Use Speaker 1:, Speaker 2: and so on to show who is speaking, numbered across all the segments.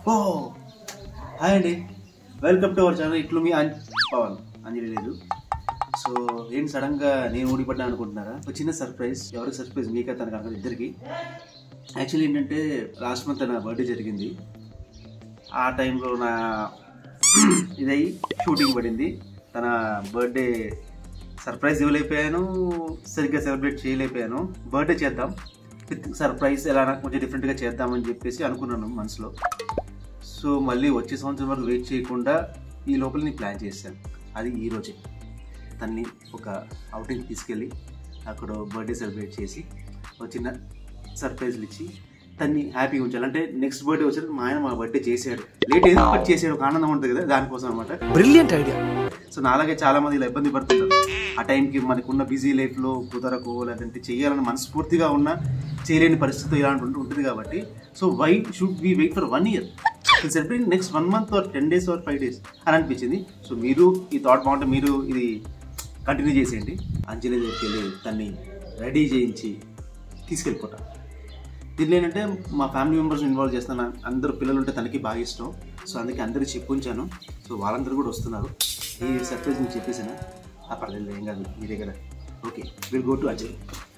Speaker 1: ఓ hi అండి welcome to our channel ఇట్లు మీ అం- పవన్ అంజలి లేదు సో ఏంటి సడన్ గా నేను ఊడిపడ్డా అనుకుంటున్నారా ఒక చిన్న సర్ప్రైజ్ ఎవరికి సర్ప్రైజ్ మీకే తనకు అనుకుంటే ఇద్దరికి యాక్చువల్లీ ఏంటంటే లాస్ట్ మంత్ నా బర్త్డే జరిగింది ఆ టైంలో నా ఇదై షూటింగ్ పడింది తన బర్త్డే సర్ప్రైజ్ ఇవ్వలేకపోయాను సరిగ్గా సెలబ్రేట్ చేయలేకపోయాను బర్త్డే చేద్దాం విత్ సర్ప్రైజ్ ఎలా కొంచెం డిఫరెంట్గా చేద్దామని చెప్పేసి అనుకున్నాను మనసులో సో మళ్ళీ వచ్చే సంవత్సరం వరకు వెయిట్ చేయకుండా ఈ లోపల నేను ప్లాన్ చేశాను అది ఈ రోజే తన్ని ఒక అవుటింగ్ తీసుకెళ్ళి అక్కడ బర్త్డే సెలబ్రేట్ చేసి ఒక చిన్న సర్ప్రైజ్లు ఇచ్చి తన్ని హ్యాపీగా ఉంచాలి అంటే నెక్స్ట్ బర్త్డే వచ్చేది మా ఆయన మా బర్త్డే చేశాడు లేట్ ఏదో ఒకటి చేసాడు ఒక ఆనందం ఉంటుంది కదా దానికోసం అనమాట
Speaker 2: బ్రిలియంట్ ఐడియా
Speaker 1: సో నాలాగే చాలా మంది ఇలా ఇబ్బంది పడుతుంటారు ఆ టైంకి మనకున్న బిజీ లైఫ్లో కుదరకు లేదంటే చేయాలని మనస్ఫూర్తిగా ఉన్న చేయలేని పరిస్థితి ఇలాంటి ఉంటు- ఉంటుంది కాబట్టి so why should we wait for one year celebrate next one month or ten days or five days అని అనిపించింది సో మీరు ఈ థాట్ బాగుంటే మీరు ఇది కంటిన్యూ చేసేయండి అంజలి దగ్గరికి వెళ్ళి తన్ని రెడీ చేయించి తీసుకెళ్ళిపోతాం దీంట్లో ఏంటంటే మా ఫ్యామిలీ మెంబర్స్ ఇన్వాల్వ్ చేస్తాను అందరు పిల్లలు ఉంటే తనకి బాగా ఇష్టం సో అందుకే అందరికి చెప్పుంచాను సో వాళ్ళందరూ కూడా వస్తున్నారు ఈ సర్ప్రైజ్ మీకు చెప్పేసాను ఆ పర్లేదు ఏం కాదు మీ దగ్గర okay will go to Ajay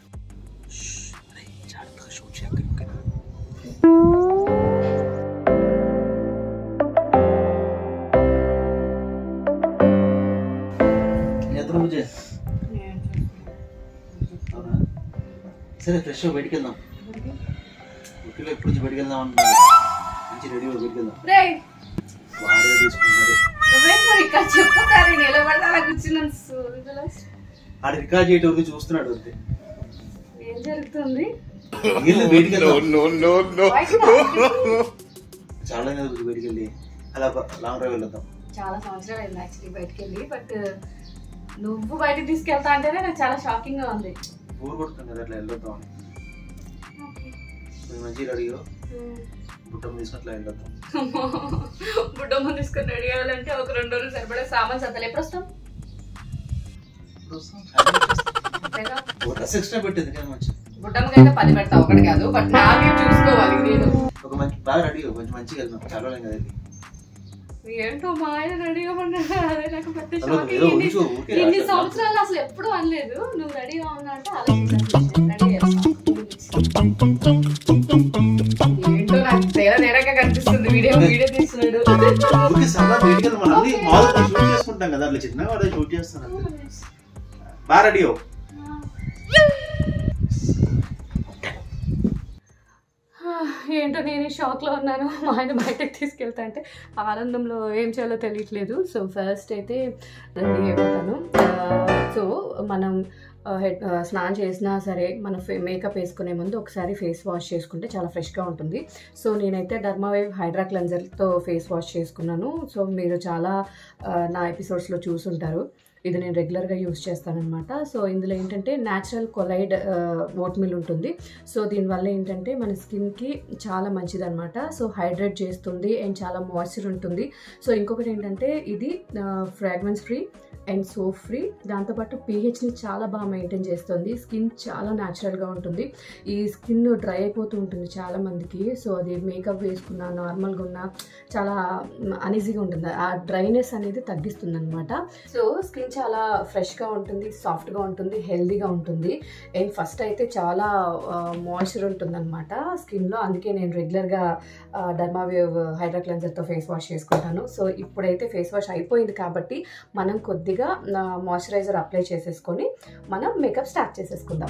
Speaker 1: shoot చేయాలి ఓకేనా ఎత్తు ముజే అవునా సరే ఫ్రెష్ బయటికి వెళ్దాం ఊటీలో ఎప్పుడు నుంచి బయటికి వెళ్దాం అంటున్నారు మంచి రెడీ బయటికి వెళ్దాం
Speaker 3: రేయ్,
Speaker 1: వాడే తీసుకుంటారు
Speaker 3: నువ్వేం మరి ఇక్కడ చెప్పు కానీ నిలబడితే అలా కూర్చున్నాను సూర్యుడులా.
Speaker 1: ఆడ రికార్డ్ చేయటం వరకు చూస్తున్నాడు అంతే
Speaker 3: ఏం జరుగుతుంది
Speaker 1: వెళ్ళి బయటికి వెళ్దాం
Speaker 3: బయటకు రా.
Speaker 1: చాలా రోజులు బయటికి వెళ్ళి అలా ఒక లాంగ్ డ్రైవ్ వెళ్దాం
Speaker 3: చాలా సంవత్సరాలు అయింది యాక్చువల్లీ బయటికి వెళ్ళి బట్ నువ్వు బయటకు తీసుకెళ్తా అంటేనే నాకు చాలా షాకింగ్ గా ఉంది
Speaker 1: ఊరు కొడుతుంది కదా అట్లా వెళ్ళొద్దాం అని కొంచెం మంచిగా రెడీగా బుట్టం తీసుకుని అట్లా వెళ్ళొద్దాం
Speaker 3: బుడ్డమ్మ తీసుకొని రెడీ అవ్వాలంటే ఒక రెండు రోజులు సరిపడే సామాన్ సత్తలు ఎప్పుడు వస్తాం
Speaker 1: ఇప్పుడు వస్తాం.
Speaker 3: అంతేగా
Speaker 1: ఒక డ్రెస్ ఎక్స్ట్రా పెట్టేది కానీ మంచి
Speaker 3: బుడ్డమ్మకైతే పది పెడతా ఒకటి కాదు బట్ నాకే చూసుకోవాలి నేను
Speaker 1: ఒక మంచి బాగా రెడీ కొంచెం మంచిగా వెళ్దాం చాలా రోజులు కదా వెళ్ళి.
Speaker 3: ఏంటో మా ఆయన రెడీ అవ్వమన్నాడు అదే నాకు పెద్ద
Speaker 1: అలా
Speaker 3: షాక్
Speaker 1: ఏదో
Speaker 3: ఇన్ని-
Speaker 1: ఉంచు, ఊరికే
Speaker 3: ఇన్ని
Speaker 1: అట్లా.
Speaker 3: సంవత్సరాలు అసలు ఎప్పుడు అనలేదు నువ్వు రెడీ అవ్వనా అంటే ఆలోచించాను రెడీ ఏంటో నాకు తేడా తేడాగా కనిపిస్తుంది వీడియో వీడియో తీస్తున్నాడు
Speaker 1: ఊరికే సరదా బయటికి వెళ్దాం మనం అన్ని మామూలుగా షూట్ చేసుకుంటాం కదా అట్లా చిన్న వాడు షూట్ చేస్తాను అంతే బాగా రెడీ అవ్వు
Speaker 3: ఏంటో నేను షాక్ లో ఉన్నాను మా ఆయన బయటకు తీసుకెళ్తా అంటే ఆనందంలో ఏం చేయాలో తెలియట్లేదు సో ఫస్ట్ అయితే రెడీ అయిపోతాను సో మనం హెడ్ స్నానం చేసినా సరే మన ఫే మేకప్ వేసుకునే ముందు ఒకసారి ఫేస్ వాష్ చేసుకుంటే చాలా ఫ్రెష్గా ఉంటుంది సో నేనైతే డర్మావేవ్ హైడ్రా క్లెన్జర్తో ఫేస్ వాష్ చేసుకున్నాను సో మీరు చాలా ఆ, నా ఎపిసోడ్స్లో చూసుంటారు ఇది నేను రెగ్యులర్గా యూస్ చేస్తానన్నమాట సో ఇందులో ఏంటంటే న్యాచురల్ కొలైడ్ ఓట్ మిల్ ఉంటుంది సో దీనివల్ల ఏంటంటే మన స్కిన్కి చాలా మంచిది అనమాట సో హైడ్రేట్ చేస్తుంది అండ్ చాలా మాయిశ్చర్ ఉంటుంది సో ఇంకొకటి ఏంటంటే ఇది fragrance free and soap free దాంతోపాటు పీహెచ్ని చాలా బాగా మెయింటైన్ చేస్తుంది స్కిన్ చాలా న్యాచురల్గా ఉంటుంది ఈ స్కిన్ డ్రై అయిపోతూ ఉంటుంది చాలా మందికి సో అది మేకప్ వేసుకున్నా నార్మల్గా ఉన్నా చాలా అనీజీగా ఉంటుంది ఆ డ్రైనెస్ అనేది తగ్గిస్తుంది అనమాట సో స్కిన్ చాలా ఫ్రెష్గా ఉంటుంది సాఫ్ట్గా ఉంటుంది హెల్దీగా ఉంటుంది అండ్ ఫస్ట్ అయితే చాలా మాయిశ్చర్ ఉంటుంది అనమాట స్కిన్లో అందుకే నేను రెగ్యులర్గా డర్మావేవ్ హైడ్రా క్లెన్జర్తో ఫేస్ వాష్ చేసుకుంటాను సో ఇప్పుడైతే ఫేస్ వాష్ అయిపోయింది కాబట్టి మనం కొద్దిగా మాయిశ్చరైజర్ అప్లై చేసేసుకొని మనం మేకప్ స్టార్ట్ చేసేసుకుందాం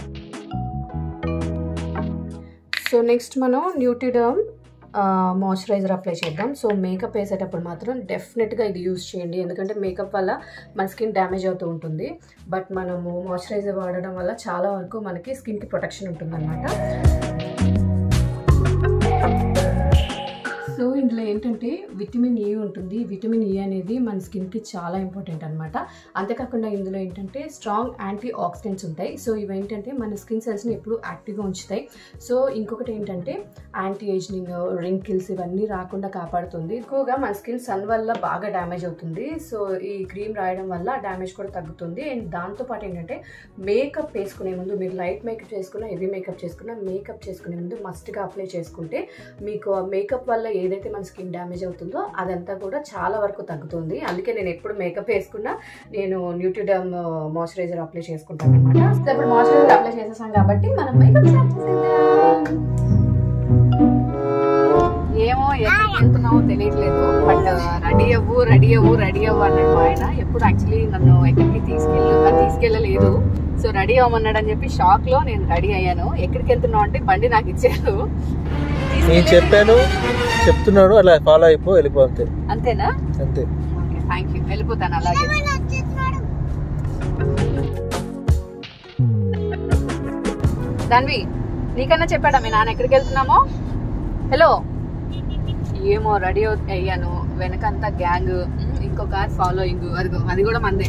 Speaker 3: సో నెక్స్ట్ మనం న్యూట్రిడమ్ మాయిశ్చరైజర్ అప్లై చేద్దాం సో మేకప్ వేసేటప్పుడు మాత్రం డెఫినెట్గా ఇది యూజ్ చేయండి ఎందుకంటే మేకప్ వల్ల మన స్కిన్ డ్యామేజ్ అవుతూ ఉంటుంది బట్ మనము మాయిశ్చరైజర్ వాడడం వల్ల చాలా వరకు మనకి స్కిన్కి ప్రొటెక్షన్ ఉంటుందన్నమాట సో ఇందులో ఏంటంటే ఏంటంటే విటమిన్ ఈ ఉంటుంది విటమిన్ ఈ అనేది మన స్కిన్కి చాలా ఇంపార్టెంట్ అనమాట అంతేకాకుండా ఇందులో ఏంటంటే స్ట్రాంగ్ యాంటీ ఆక్సిడెంట్స్ ఉంటాయి సో ఇవేంటంటే మన స్కిన్ సెల్స్ని ఎప్పుడు యాక్టివ్గా ఉంచుతాయి సో ఇంకొకటి ఏంటంటే యాంటీ ఏజింగ్ రింకిల్స్ ఇవన్నీ రాకుండా కాపాడుతుంది ఎక్కువగా మన స్కిన్ సన్ వల్ల బాగా డ్యామేజ్ అవుతుంది సో ఈ క్రీమ్ రాయడం వల్ల డ్యామేజ్ కూడా తగ్గుతుంది అండ్ దాంతోపాటు ఏంటంటే మేకప్ వేసుకునే ముందు మీరు లైట్ మేకప్ చేసుకున్నా హెవీ మేకప్ చేసుకున్నా మేకప్ చేసుకునే ముందు మస్ట్గా అప్లై చేసుకుంటే మీకు మేకప్ వల్ల ఏదైతే మన స్కిన్ డ్యామేజ్ అవుతుందో అదంతా కూడా చాలా వరకు తగ్గుతుంది అందుకే నేను ఎప్పుడు మేకప్ వేసుకున్నా నేను న్యూట్రిడమ్ మాయిశ్చరైజర్ అప్లై చేసుకుంటాను అనమాట ఇప్పుడు మాయిశ్చరైజర్ అప్లై చేసేసాం కాబట్టి మనం మేకప్ స్టార్ట్ చేసేద్దాం ఏమో ఎక్కడికి వెళ్తున్నామో తెలియట్లేదు బట్ రెడీ అవ్వు రెడీ అవ్వు రెడీ అవ్వు అన్నాడు మా ఆయన ఎప్పుడు యాక్చువల్లీ నన్ను ఎక్కడికి తీసుకెళ్ళి తీసుకెళ్ళలేదు సో రెడీ అవ్వమన్నాడు అని చెప్పి షాక్ లో నేను రెడీ అయ్యాను ఎక్కడికి వెళ్తున్నావు అంటే బండి నాకు ఇచ్చారు
Speaker 2: నేను చెప్పాను చెప్తున్నాడు అలా ఫాలో అయిపో వెళ్ళిపో అంతే
Speaker 3: అంతేనా
Speaker 2: అంతే
Speaker 3: ఓకే థ్యాంక్ యూ వెళ్ళిపోతాను అలాగే దాన్వి నీకన్నా చెప్పాడా మీ నాన్న ఎక్కడికి వెళ్తున్నామో హలో ఏమో రెడీ అయ్యాను వెనకంతా గ్యాంగ్ ఇంకో కార్ ఫాలోయింగ్ అదిగో అది కూడా మందే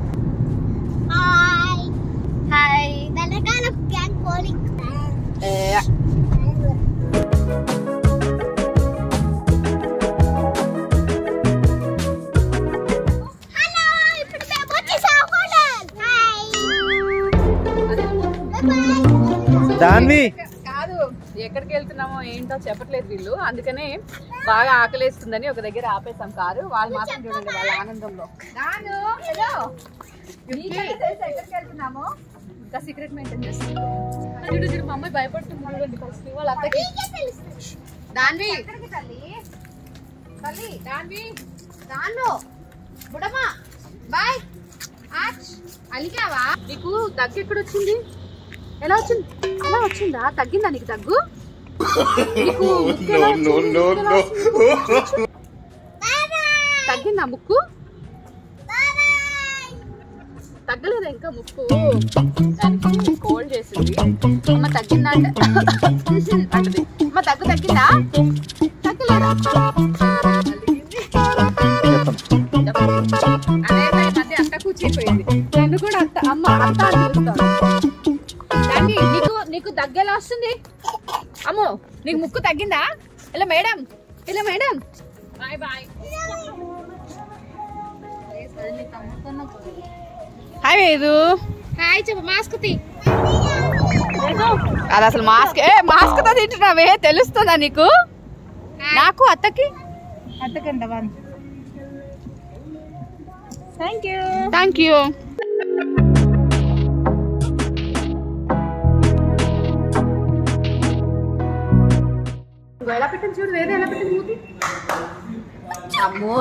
Speaker 4: హాయ్ హాయ్ వెనకాల గ్యాంగ్ పోలింగ్
Speaker 3: ఏ,
Speaker 4: హలో ఇప్పుడు మేము వచ్చేసాం హోటల్ హాయ్ బాయ్
Speaker 2: దాన్వి
Speaker 3: కాదు ఎక్కడికి వెళ్తున్నామో ఏంటో చెప్పట్లేదు వీళ్ళు అందుకనే బాగా ఆకలేస్తుందని ఒక దగ్గర ఆపేసాం కారు వాళ్ళు మాత్రం చూడండి వాళ్ళ ఆనందంలో నాను హలో నీకన్నా తెలుసా ఎక్కడికి వెళ్తున్నామో ఇంకా సీక్రెట్ మెయింటైన్ చేస్తున్నాం చూడు చూడు మా అమ్మాయి భయపడుతుంది చూడండి ఫస్ట్ వాళ్ళ అత్తకి దాన్వి ఎక్కడికి తల్లి తల్లి దాన్వి దాన్ను బుడమా బాయ్ ఆచ్ అలిగావా నీకు దగ్గు ఎక్కడ వచ్చింది ఎలా వచ్చింది ఎలా వచ్చిందా తగ్గిందా నీకు దగ్గు నీకు ముక్కు ఎలా వచ్చింది? ముక్కు ఎలా వచ్చింది? తగ్గిందా ముక్కు తగ్గలేదా ఇంకా ముక్కు దానికి కోల్డ్ చేసింది అమ్మ తగ్గిందా అంటే అంటది అమ్మ దగ్గు తగ్గిందా తగ్గలేదా అదే మధ్య అత్త కూర్చిపోయింది నన్ను కూడా అత్త అమ్మ అత్త అని పిలుస్తాను దాన్ని నీకు నీకు దగ్గెలా వస్తుంది అమ్మో నీకు ముక్కు తగ్గిందా ఇలా మేడం ఇలా madam bye bye hi Vedu
Speaker 4: hi చెప్పు మాస్క్ తీ
Speaker 3: అది అసలు మాస్క్ ఏ మాస్క్ తో తింటున్నావే తెలుస్తుందా నీకు నాకు అత్తకి
Speaker 4: అద్దకండ one thank you
Speaker 3: thank you ఎలా పెట్టింది చూడు వేరే ఎలా పెట్టింది మూతి అమ్మో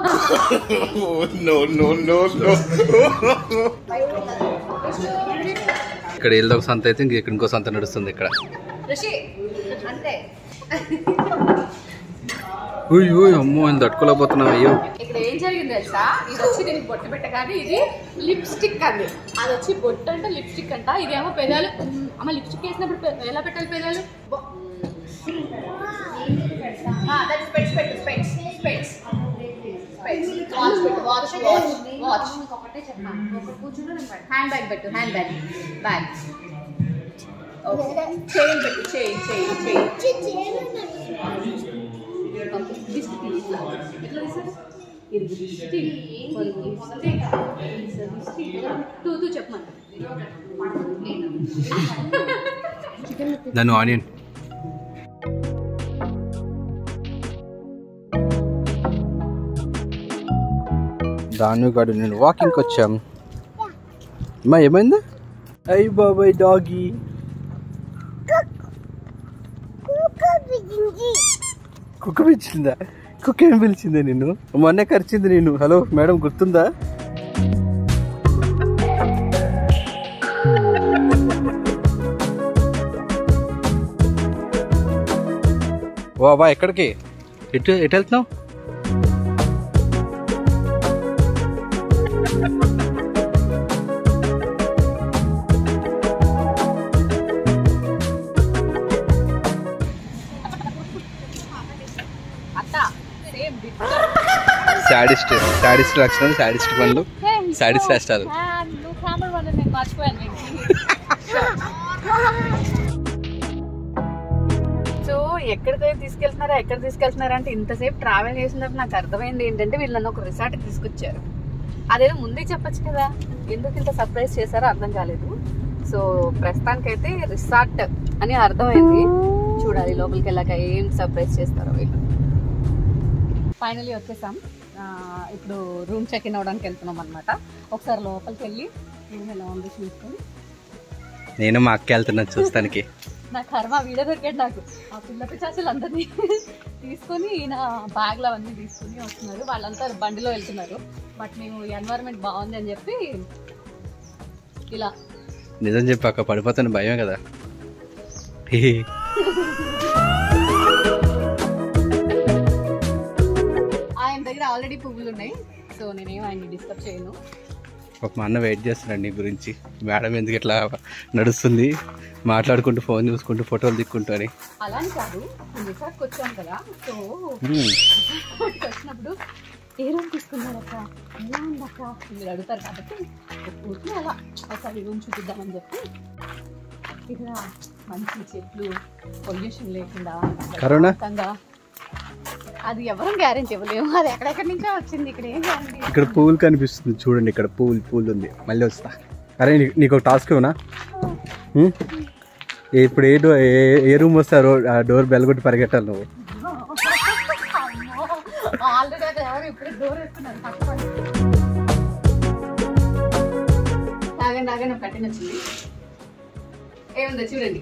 Speaker 2: ఇక్కడ ఏదో ఒక సంత అయితే ఇంక ఇక్కడ ఇంకో సంత నడుస్తుంది ఇక్కడ
Speaker 3: ఋషి అంతే
Speaker 2: ఉయ్ ఉయ్ అమ్మో నేను తట్టుకోలేకపోతున్నావు అయ్యో
Speaker 3: ఇక్కడ ఏం జరిగింది తెలుసా ఇది వచ్చి దీనికి బొట్టు పెట్టగానే ఇది లిప్స్టిక్ అంది అది వచ్చి బొట్టు అంటే లిప్స్టిక్ అంట ఇదేమో పెదాలు మ్, అమ్మ లిప్స్టిక్ వేసినప్పుడు పె- ఎలా పెట్టాలి పెదాలు బొ- ఆ, that's specs పెట్టు, specs, specs. Specs. Watch పెట్టు, watch, watch, watch. Hand bag పెట్టు హ్యాండ్ బ్యాగ్ బ్యాగ్ చైన్ పెట్టు చైన్ చైన్ చైన్ ఓకే దిష్టి తీస్తా ఎట్లా తీస్తారు ఇది దిష్టి కొన్ని దిష్టి దిష్టి తూ తూ చెప్పమంట
Speaker 2: దాని ఆనియన్ దాన్ని కాదు నేను వాకింగ్కి వచ్చాం అమ్మా ఏమైంది అయ్యి బాబాయ్ డాగీ కుక్క పిలిచిందా కుక్క ఏం పిలిచిందా నిన్ను మొన్నే కరిచింది నేను హలో మేడం గుర్తుందా వా వా ఎక్కడికి ఎటు ఎటు వెళ్తున్నావు
Speaker 3: అత్త సేమ్
Speaker 2: శాడిస్ట్ శాడిస్ట్ లక్షణాలు శాడిస్ట్ పనులు శాడిస్ట్ కష్టాలు
Speaker 3: నువ్వు కామన్ వల్ల నేను మర్చిపోయాను వెంకీ. సో ఎక్కడికి తీసుకెళ్తున్నారా ఎక్కడ తీసుకెళ్తున్నారా అంటే ఇంతసేపు ట్రావెల్ చేసినప్పుడు నాకు అర్థమైంది ఏంటంటే వీళ్ళు నన్ను ఒక రిసార్ట్కి తీసుకొచ్చారు అదేదో ముందే చెప్పొచ్చు కదా ఎందుకు ఇంత సర్ప్రైజ్ చేశారో అర్థం కాలేదు సో ప్రస్తుతానికైతే రిసార్ట్ అని అర్థమైంది చూడాలి లోపలికి వెళ్ళాక ఏం సర్ప్రైజ్ చేస్తారో వీళ్ళు ఫైనలీ వచ్చేసాం ఆ, ఇప్పుడు రూమ్ చెక్ ఇన్ అవ్వడానికి వెళ్తున్నాం అనమాట ఒకసారి లోపలికి వెళ్ళి రూమ్ ఎలా ఉంది చూసుకొని
Speaker 2: నేను మా అక్క వెళ్తున్నాను చూస్తానికి
Speaker 3: నా కర్మ వీడియో దొరికాడు నాకు ఆ పిల్ల పిచ్చాసులు అందరినీ తీసుకొని ఈయన బ్యాగ్లు అవన్నీ తీసుకొని వస్తున్నారు వాళ్ళంతా బండిలో వెళ్తున్నారు బట్ మేము ఎన్వైరన్మెంట్ బాగుంది అని చెప్పి ఇలా
Speaker 2: నిజం చెప్పి అక్క పడిపోతాను భయం కదా
Speaker 3: ఆయన దగ్గర ఆల్రెడీ పువ్వులు ఉన్నాయి సో నేనేం ఆయన్ని డిస్టర్బ్ చేయను
Speaker 2: ఒక మా అన్న వెయిట్ చేస్తున్నాడు నీ గురించి మేడం ఎందుకు ఇట్లా నడుస్తుంది మాట్లాడుకుంటూ ఫోన్ చూసుకుంటూ ఫోటోలు దిక్కుంటూ అని
Speaker 3: అలా అని కాదు మేము రిసార్ట్కి వచ్చాం కదా సో
Speaker 2: హ్మ్.
Speaker 3: రిసార్ట్కి వచ్చినప్పుడు ఏ రూమ్ తీసుకున్నారక్క ఎలా ఉందక్క మీరు అడుగుతారు కాబట్టి ఊరికి అలా ఒకసారి రూమ్ చూపిద్దామని చెప్పి ఇక్కడ మంచి చెట్లు పొల్యూషన్ లేకుండా
Speaker 2: కరోనా?
Speaker 3: ప్రశాంతంగా అది ఎవరం గ్యారెంటీ ఇవ్వలేము అది ఎక్కడెక్కడి నుంచో వచ్చింది ఇక్కడ ఏం గ్యారెంటీ
Speaker 2: ఇక్కడ పూలు కనిపిస్తుంది చూడండి ఇక్కడ పూలు పూలు ఉంది మళ్ళీ వస్తా అరే నీ- నీకు ఒక టాస్క్ ఇవ్వనా హ్మ్? ఇప్పుడు ఏ డోర్ ఏ ఏ రూమ్ వస్తారో ఆ డోర్ బెల్ కొట్టి పరిగెట్టాలి నువ్వు
Speaker 3: ఆల్రెడీ అక్కడ ఎవరు ఇప్పుడే డోర్ వేస్తున్నారు పట్టుకోండి ఆగండి ఆగండి నాకు కట్టిన వచ్చింది ఏముందో చూడండి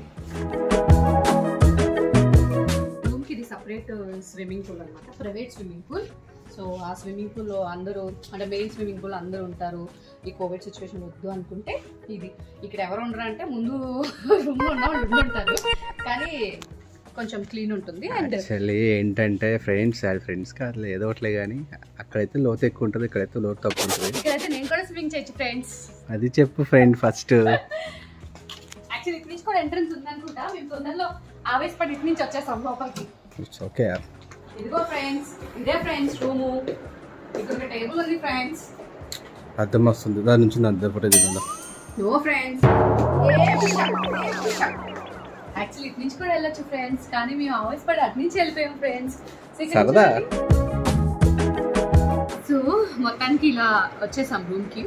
Speaker 3: రూమ్కి ఇది సపరేట్ స్విమ్మింగ్ పూల్ అనమాట ప్రైవేట్ స్విమ్మింగ్ పూల్ సో ఆ స్విమ్మింగ్ పూల్లో అందరూ అంటే మెయిన్ స్విమ్మింగ్ పూల్ అందరూ ఉంటారు ఈ కోవిడ్ సిచ్యువేషన్ వద్దు అనుకుంటే ఇది ఇక్కడ ఎవరు ఉండరు అంటే ముందు రూమ్లో ఉన్న వాళ్ళు ఉండి ఉంటారు కానీ కొంచెం క్లీన్ ఉంటుంది అండ్
Speaker 2: యాక్చువల్లీ ఏంటంటే ఫ్రెండ్స్ అది ఫ్రెండ్స్ కాదు ఏదో ఒకట్లే కానీ అక్కడైతే లోతు ఎక్కువ ఉంటుంది ఇక్కడైతే లోతు తక్కువ ఉంటుంది
Speaker 3: ఇక్కడైతే నేను కూడా స్విమ్మింగ్ చేయొచ్చు ఫ్రెండ్స్
Speaker 2: అది చెప్పు ఫ్రెండ్ ఫస్ట్
Speaker 3: యాక్చువల్లీ ఇటు నుంచి కూడా ఎంట్రన్స్ ఉంది అనుకుంటా మేము తొందరలో ఆవేశపడి ఇటు నుంచి వచ్చేసాం లోపలికి
Speaker 2: ఓకే
Speaker 3: ఇదిగో ఫ్రెండ్స్ ఇదే ఫ్రెండ్స్ రూము ఇక్కడ ఒక టేబుల్ ఉంది ఫ్రెండ్స్
Speaker 2: అర్థం వస్తుంది దాని నుంచి నా అద్దం ఫోటో దిగుందా
Speaker 3: నో ఫ్రెండ్స్ యాక్చువల్లీ ఇటు నుంచి కూడా వెళ్ళొచ్చు ఫ్రెండ్స్ కానీ మేము ఆవేశపడి అటు నుంచి వెళ్ళిపోయాం ఫ్రెండ్స్
Speaker 2: సరదా.
Speaker 3: సో మొత్తానికి ఇలా వచ్చేసాం రూమ్కి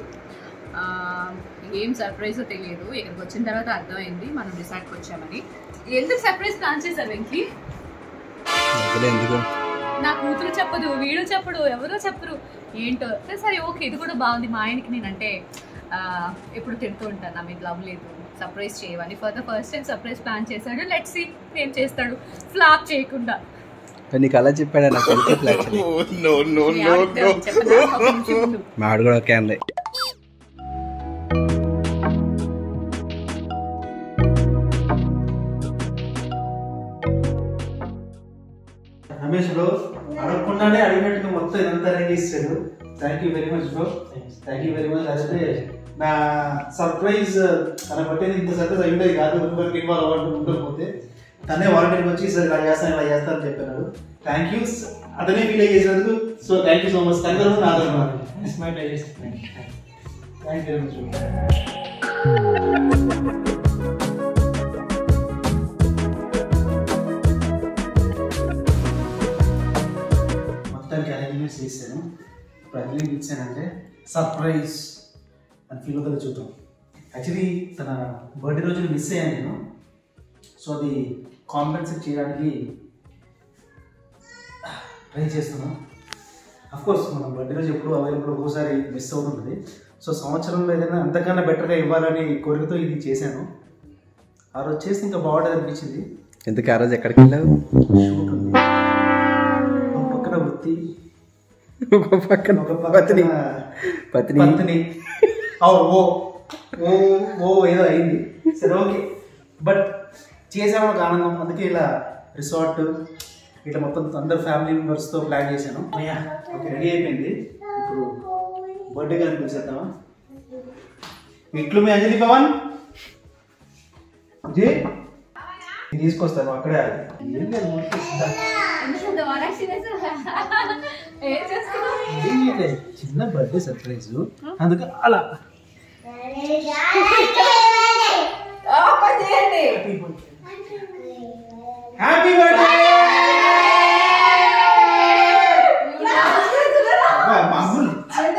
Speaker 3: ఏం సర్ప్రైజ్ తెలియదు ఇక్కడికి వచ్చిన తర్వాత అర్థమైంది మనం రిసార్ట్కి వచ్చామని ఎందుకు సర్ప్రైజ్ ప్లాన్ చేశారు వెంకీ
Speaker 2: వదిలే ఎందుకు
Speaker 3: నా కూతురు చెప్పదు వీడు చెప్పడు ఎవరో చెప్పరు ఏంటో సరే, సరే ఓకే ఇది కూడా బాగుంది మా ఆయనకి నేనంటే ఆ, ఎప్పుడు తిడుతూ ఉంటాను నా మీద లవ్ లేదు సర్ప్రైజ్ చేయవని for the first time surprise plan చేశాడు లెట్ సి ఏం చేస్తాడు ఫ్లాప్ చేయకుండా
Speaker 2: నీకు అలా చెప్పాడా నాకు తెలిసి యాక్చువల్లీ
Speaker 3: మీ ఆవిడకి చెప్పనా? ఒక నిమిషం ఉండు.
Speaker 2: మా ఆవిడ కూడా ఓకే అంది
Speaker 1: రమేష్ బ్రో అడగకుండానే అడిగినట్టుగా మొత్తం ఇదంతా అరేంజ్ చేస్తాడు thank you very much bro thank you very much అదే నా సర్ప్రైజ్ తన పట్టేది ఇంత సర్ప్రైజ్ అయ్యేది కాదు ఇంకొకరికి ఇన్వాల్వ్ అవ్వడం ఉండకపోతే తనే వాలంటీర్కి వచ్చి సార్ ఇలా చేస్తాను ఇలా చేస్తాను అని చెప్పినాడు థ్యాంక్ యూ అతనే ఫీల్ చేసినందుకు so thank you so much thank you నా థ్యాంక్ యూ వెరీ మచ్ మొత్తానికి అరేంజ్మెంట్స్ చేశాను ఇప్పుడు అరేంజ్ ఇచ్చానంటే సర్ప్రైజ్ అని ఫీల్ అవుతుందో చూద్దాం యాక్చువల్లీ తన బర్త్డే రోజున మిస్ అయ్యాను నేను సో అది కాంపెన్సేట్ చేయడానికి ట్రై చేస్తున్నాను కోర్స్ మన బర్త్డే రోజు ఎప్పుడు అవైలబుల్ ఒక్కోసారి మిస్ అవుతుంటుంది సో సంవత్సరంలో ఏదైనా అంతకన్నా బెటర్గా ఇవ్వాలని కోరికతో ఇది చేశాను ఆ రోజు చేస్తే ఇంకా బాగుంటుంది అనిపించింది
Speaker 2: ఎందుకు ఆ రోజు ఎక్కడికి వెళ్ళావు
Speaker 1: షూట్ ఉంది ఒక పక్కన వృత్తి
Speaker 2: ఒక పక్కన
Speaker 1: ఒక
Speaker 2: పత్ని
Speaker 1: పక్కన
Speaker 2: పత్ని
Speaker 1: పత్ని ఓ ఓ ఓ ఓ ఏదో అయింది సరే ఓకే బట్ చేసాము ఒక ఆనందం అందుకే ఇలా రిసార్ట్ ఇట్లా మొత్తం అందరు ఫ్యామిలీ మెంబర్స్తో ప్లాన్ చేశాను అయ్యా ఓకే రెడీ అయిపోయింది ఇప్పుడు బర్త్డే కానీ పిలిచేద్దామా ఇట్లు మీ అంజలి పవన్ విజయ్ ఇది తీసుకొస్తాను అక్కడే ఆగు. ఏం లేదు, ఊరికే సిద్ధం.
Speaker 3: ఎందుకంత వారాక్షి చేశారు? ఏం చేస్తున్నావు
Speaker 1: చిన్న బర్త్డే సర్ప్రైజ్ అందుకు అలా
Speaker 3: ఓపెన్ చేయండి
Speaker 1: హ్యాపీ బర్త్డే మామూలు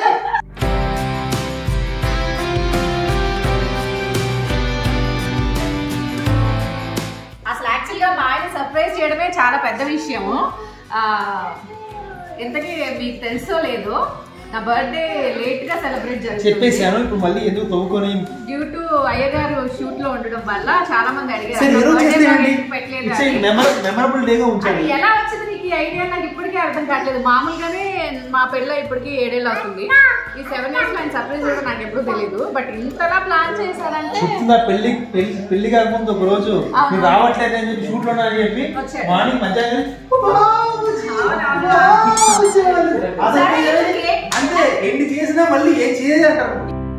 Speaker 3: అసలు యాక్చువల్గా మా ఆయన సర్ప్రైజ్ చేయడమే చాలా పెద్ద విషయము ఆ, ఇంతకీ మీకు తెలుసో లేదో నా బర్త్డే లేట్ గా సెలబ్రేట్ జరుగుతుంది
Speaker 1: చెప్పేసాను ఇప్పుడు మళ్ళీ ఎందుకు తవ్వుకొని
Speaker 3: డ్యూ టు అయ్యగారు షూట్ లో ఉండడం వల్ల చాలా మంది అడిగారు
Speaker 1: సరే
Speaker 3: అసలు
Speaker 1: ఎవరో
Speaker 3: birthday
Speaker 1: చేస్తే
Speaker 3: boy ఎందుకు పెట్టలేదు అని.
Speaker 1: మెమరబుల్ డేగా
Speaker 3: అది
Speaker 1: ఉంచండి
Speaker 3: ఎలా వచ్చింది నీకు ఈ ఐడియా నాకు ఇప్పటికీ అర్థం కావట్లేదు మామూలుగానే మా పెళ్ళ ఇప్పటికి ఏడేళ్ళు అవుతుంది ఈ సెవెన్ ఇయర్స్ ఆయన సర్ప్రైజ్ చేయడం నాకు ఎప్పుడు తెలియదు బట్ ఇంతలా ప్లాన్ చేశారంటే
Speaker 1: గుర్తుందా పెళ్లి పెళ్లి పెళ్లి కాకముందు ఒక రోజు
Speaker 3: అవును.
Speaker 1: మీరు రావట్లేదు అని చెప్పి షూట్ లో అని చెప్పి
Speaker 3: వచ్చాడు.
Speaker 1: మార్నింగ్ మధ్యాహ్నం
Speaker 3: సరే, ఓకే.
Speaker 1: అంటే ఎన్ని చేసినా మళ్ళీ ఏం చేయాలంటారు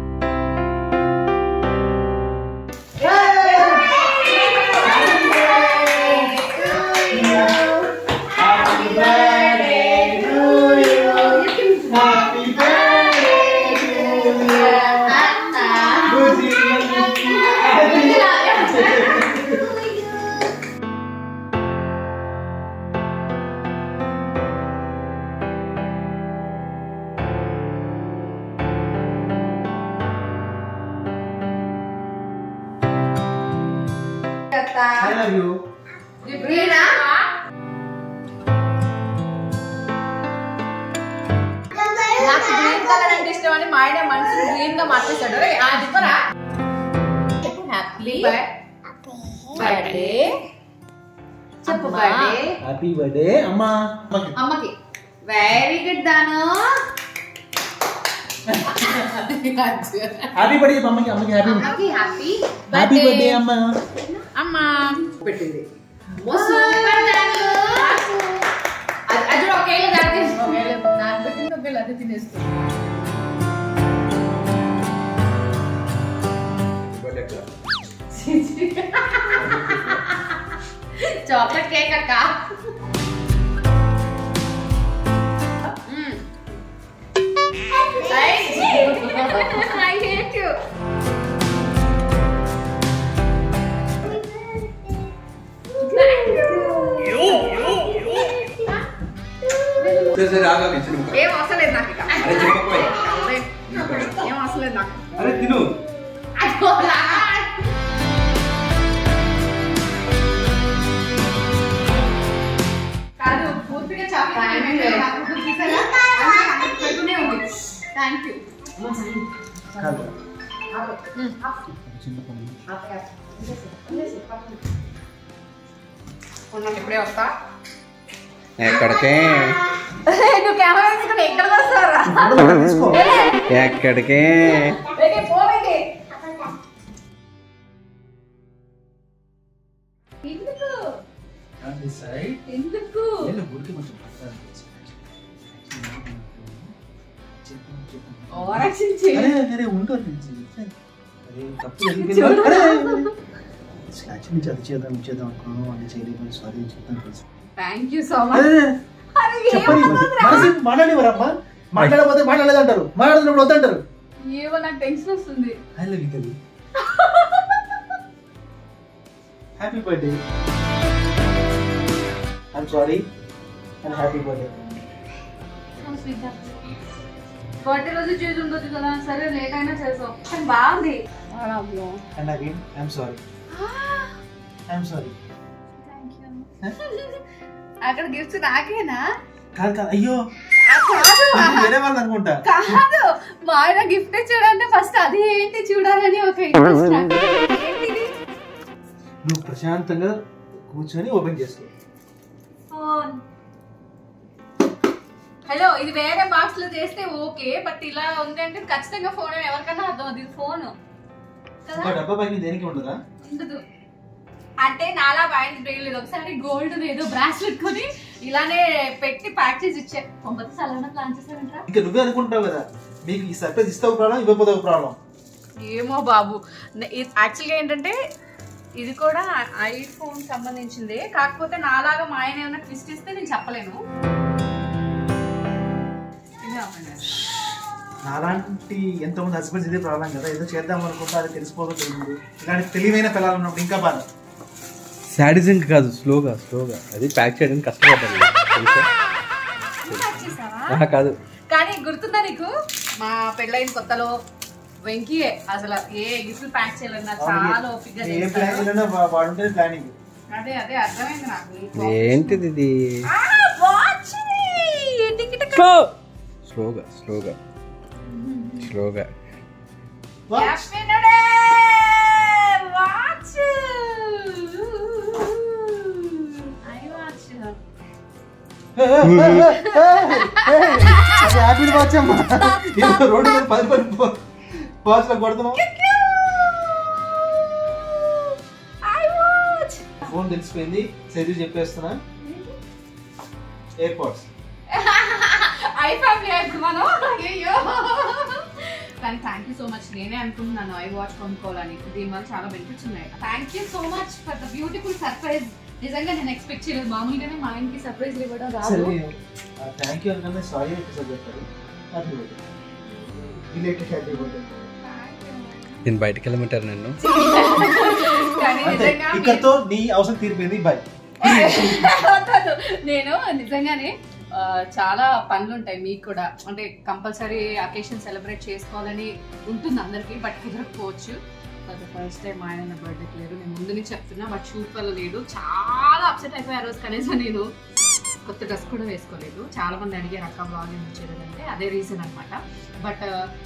Speaker 1: ఐ లవ్ యూ
Speaker 3: నాకు గ్రీన్ కలర్ అంటే ఇష్టం అని మా ఆయన మనసు గ్రీన్ గా మార్చేశాడు రే ఆ దిప్పరా హ్యాపీ బర్త్డే చెప్పు బర్త్డే
Speaker 1: హ్యాపీ బర్త్డే అమ్మా అమ్మకి
Speaker 3: అమ్మకి వెరీ గుడ్ దాను
Speaker 1: హ్యాపీ బర్త్డే అమ్మకి అమ్మకి హ్యాపీ
Speaker 3: అమ్మకి హ్యాపీ
Speaker 1: హ్యాపీ బర్త్డే అమ్మ
Speaker 3: అమ్మ పెట్టింది సూపర్ దాను అది అది కూడా ఒకేలా దాని ఒకేలా నాకు పెట్టింది ఒకేలా అది తినేస్తుంది చాక్లెట్ కేక్ అక్క I hate you. ఏం అవసరం లేదు నాకు ఇక. ఏం అవసరం లేదు నాకు
Speaker 1: అరే తిను
Speaker 3: కాదు పూర్తిగా చాక్లెట్ పెట్టునే ఉంది థ్యాంక్ యూ
Speaker 1: కాదు
Speaker 3: ఇప్పుడే వస్తా
Speaker 2: ఎక్కడికే
Speaker 3: నువ్వు కెమెరా తీసుకుని ఎక్కడ వస్తారా
Speaker 1: తీసుకో
Speaker 2: ఎక్కడికే
Speaker 3: పోవేంటి ఎందుకు ఎందుకు ఓవరాక్షన్ చేయి
Speaker 1: అరే అరే ఉండు అరే తప్పు జరిగిపోయింది. అరే, అరే. యాక్చువల్లీ నుంచి అది చేద్దాం ఇది చేద్దాం అనుకున్నాను అది చేయలేదు సారీ చెప్తాను తెలుసు
Speaker 3: థ్యాంక్ యూ సో మచ్
Speaker 1: అరే,
Speaker 3: అరే
Speaker 1: చెప్పండి మనసు మాట్లాడేవారమ్మా మాట్లాడకపోతే మాట్లాడలేదంటారు మాట్లాడుతున్నప్పుడు వద్దంటారు
Speaker 3: ఏమో నాకు టెన్షన్ వస్తుంది
Speaker 1: I love you Kavi happy birthday I'm sorry and happy birthday
Speaker 3: birthday రోజు చేసి ఉండొచ్చు కదా సరే లేట్ అయినా చేసావు కానీ బాగుంది
Speaker 1: and again I'm sorry I'm sorry
Speaker 3: అక్కడ గిఫ్ట్స్ నాకేనా
Speaker 1: కాదు కాదు అయ్యో
Speaker 3: ఆ, కాదు
Speaker 1: ఇది వేరే వాళ్ళు అనుకుంటా
Speaker 3: కాదు మా ఆయన గిఫ్ట్ ఇచ్చాడంటే ఫస్ట్ అది ఏంటి చూడాలని ఒక ఇంట్రెస్ట్ నాకు. ఏంటిది?
Speaker 1: నువ్వు ప్రశాంతంగా కూర్చొని ఓపెన్ చేసుకో
Speaker 3: ఫోన్ హలో ఇది వేరే బాక్స్ లో చేస్తే ఓకే బట్ ఇలా ఉంది అంటే ఖచ్చితంగా ఫోన్ ఎవరికైనా అర్థం అది ఫోన్ కదా
Speaker 1: ఒక డబ్బా పైన దేనికి ఉండదా
Speaker 3: ఉండదు అంటే నాలా వాయిస్ బ్రెయిన్ లేదు ఒకసారి గోల్డ్ ఏదో బ్రాస్లెట్ కొని ఇలానే పెట్టి ప్యాక్ చేసి ఇచ్చే ఒంబత్తి సలహా ప్లాన్ చేశారంటారా
Speaker 1: ఇంకా నువ్వే అనుకుంటావు కదా మీకు ఈ సర్ప్రైజ్ ఇస్తావు ప్రాబ్లం ఇవ్వకపోతే ప్రాబ్లం
Speaker 3: ఏమో బాబు యాక్చువల్గా ఏంటంటే ఇది కూడా ఐఫోన్ సంబంధించింది కాకపోతే నాలాగా మా ఆయన ఏమైనా ట్విస్ట్ ఇస్తే నేను చెప్పలేను
Speaker 1: నాలాంటి ఎంతోమంది హస్బెండ్స్ ఇదే ప్రాబ్లం కదా ఏదో చేద్దాం అనుకుంటే అది తెలిసిపోదో తెలియదు ఇలాంటి తెలివైన పిల్లలు ఉన్నప్పుడు ఇంకా బాధ
Speaker 2: శాడిజం కాదు స్లోగా స్లోగా అది ప్యాక్ చేయడానికి కష్టపడ్డాను తెలుసా? ఆహా, కాదు
Speaker 3: కానీ గుర్తుందా నీకు మా పెళ్ళైన కొత్తలో వెంకీయే అసలు ఏ గిఫ్ట్లు ప్యాక్ చేయాలన్నా చాలా ఓపిక్గా
Speaker 1: ఏ
Speaker 3: చేస్తారు.
Speaker 1: ప్లాన్ అయినా వాడుంటే ప్లానింగ్
Speaker 3: అదే అదే అర్థమైంది నాకు ఈ coffee.
Speaker 2: ఏంటిది ఇది
Speaker 3: ఆ, watch ఇది. టిక్ టిక్
Speaker 2: స్లో స్లోగా స్లోగా స్లోగా
Speaker 3: Happy New Day! Watch! I watch.
Speaker 1: Happy watch అమ్మా ఏదో రోడ్డు మీద పది పది వాచ్ లో కొడుతున్నాం
Speaker 3: I watch.
Speaker 1: ఫోన్ తెలిసిపోయింది చదివి చెప్పేస్తున్నా ఎయిర్ పోర్ట్స్
Speaker 3: ఐ ఫ్యామిలీ ఇప్పుడు మనం అయ్యో కానీ థ్యాంక్ యూ సో మచ్ నేనే అనుకుంటున్నాను ఐ వాచ్ కొనుక్కోవాలని దీనివల్ల చాలా బెనిఫిట్స్ ఉన్నాయి thank you so much for the beautiful surprise నిజంగా నేను ఎక్స్పెక్ట్ చేయలేదు మామూలుగానే మా ఇంటికి సర్ప్రైజ్ ఇవ్వడం రాదు
Speaker 1: సరే థ్యాంక్ యూ అనుకున్నా సారీ ఎపిసోడ్ చెప్తారు happy birthday related happy birthday
Speaker 2: నేను బయటకు వెళ్ళమంటారు నన్ను
Speaker 3: కానీ
Speaker 1: అంతే
Speaker 3: నిజంగా మీ-
Speaker 1: ఇక్కడతో నీ అవసరం తీరిపోయింది బాయ్
Speaker 3: వద్దు. నేను నిజంగానే ఆ, చాలా పనులు ఉంటాయి మీకు కూడా అంటే కంపల్సరీ అకేషన్ సెలబ్రేట్ చేసుకోవాలని ఉంటుంది అందరికీ బట్ కుదరకపోవచ్చు అది ఫస్ట్ టైం ఆయన బర్త్డేకి లేరు నేను ముందు నుంచి చెప్తున్నా బట్ షూట్ వల్ల లేడు చాలా అప్సెట్ అయిపోయి ఆ రోజు కనీసం నేను కొత్త డ్రెస్ కూడా వేసుకోలేదు చాలా మంది అడిగారు అక్క బ్లాగ్ ఎందుకు చేయలేదంటే అదే రీజన్ అనమాట బట్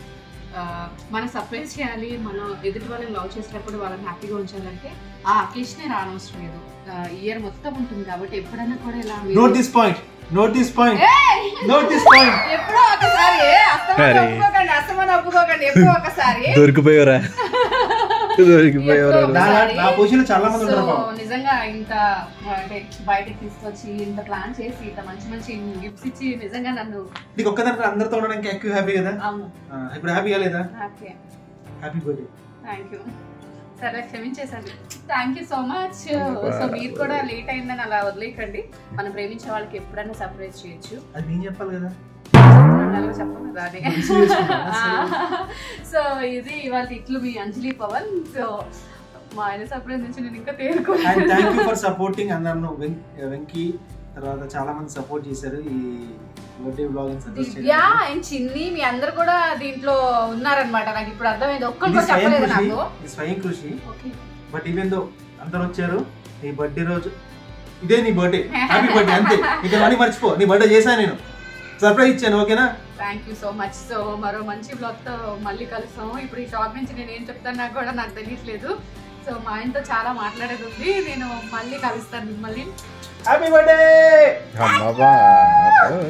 Speaker 3: మనం సర్ప్రైజ్ చేయాలి మనం ఎదుటి వాళ్ళని లవ్ చేసినప్పుడు వాళ్ళని హ్యాపీగా ఉంచాలంటే ఆ అకేషనే రానవసరం లేదు ఇయర్ మొత్తం ఉంటుంది కాబట్టి ఎప్పుడైనా కూడా ఇలా మీరు-
Speaker 1: note this point note this point
Speaker 3: ఏయ్!
Speaker 1: నోట్ దిస్ పాయింట్
Speaker 3: ఎప్పుడో ఒకసారి అస్తమానం
Speaker 2: అరే.
Speaker 3: ఒప్పుకోకండి అస్తమానం ఒప్పుకోకండి ఎప్పుడో ఒకసారి
Speaker 2: దొరికిపోయారా దొరికిపోయారా
Speaker 3: ఎప్పుడో
Speaker 1: నా
Speaker 3: ఒకసారి.
Speaker 1: నా పొజిషన్ లో చాలా మంది
Speaker 3: సో
Speaker 1: ఉంటారు పాపం.
Speaker 3: నిజంగా ఇంత అంటే బయటకి తీసుకొచ్చి ఇంత ప్లాన్ చేసి ఇంత మంచి మంచి గిఫ్ట్స్ ఇచ్చి నిజంగా నన్ను
Speaker 1: నీకు ఒక్కదానికి అందరితో ఉండడానికి ఎక్కువ హ్యాపీ కదా
Speaker 3: అవును
Speaker 1: ఆ, ఇప్పుడు హ్యాపీగా లేదా
Speaker 3: happy
Speaker 1: happy birthday
Speaker 3: thank you సరే క్షమించేసండి thank you so much so మీరు కూడా లేట్ అయిందని అలా వదిలేకండి మనం ప్రేమించే వాళ్ళకి ఎప్పుడైనా సర్ప్రైజ్ చేయొచ్చు
Speaker 1: అది నేను చెప్పాలి కదా
Speaker 3: అలాగే చెప్పను కదా అని.
Speaker 1: Receive చేసుకున్నానా?
Speaker 3: సో ఇది ఇవాళ ఇట్లు మీ అంజలి పవన్ సో మా ఆయన సర్ప్రైజ్ నుంచి నేను ఇంకా తేరుకోలేదు
Speaker 1: and thank you for supporting అందరూ వెంకీ తర్వాత చాలా మంది సపోర్ట్ చేశారు ఈ బర్త్డే బ్లాగ్
Speaker 3: దివ్య అండ్ చిన్ని మీ అందరు కూడా దీంట్లో ఉన్నారనమాట నాకు ఇప్పుడు అర్థమైంది ఒక్కరు కూడా చెప్పలేదు నాకు
Speaker 1: స్వయం కృషి
Speaker 3: ఓకే
Speaker 1: బట్ ఈవెన్ దో అందరు వచ్చారు నీ బర్త్డే రోజు ఇదే నీ బర్త్డే హ్యాపీ బర్త్డే అంతే ఇంకా మనీ మర్చిపో నీ బర్త్డే చేశాను నేను సర్ప్రైజ్ ఇచ్చాను ఓకేనా
Speaker 3: thank you so much so మరో మంచి బ్లాగ్ తో మళ్ళీ కలుస్తాము ఇప్పుడు ఈ షాప్ నుంచి నేను ఏం చెప్తాను నాకు కూడా నాకు తెలియట్లేదు సో మా ఆయనతో చాలా మాట్లాడేది ఉంది నేను మళ్ళీ కలుస్తాను మిమ్మల్ని
Speaker 1: హ్యాపీ బర్త్డే
Speaker 2: అమ్మా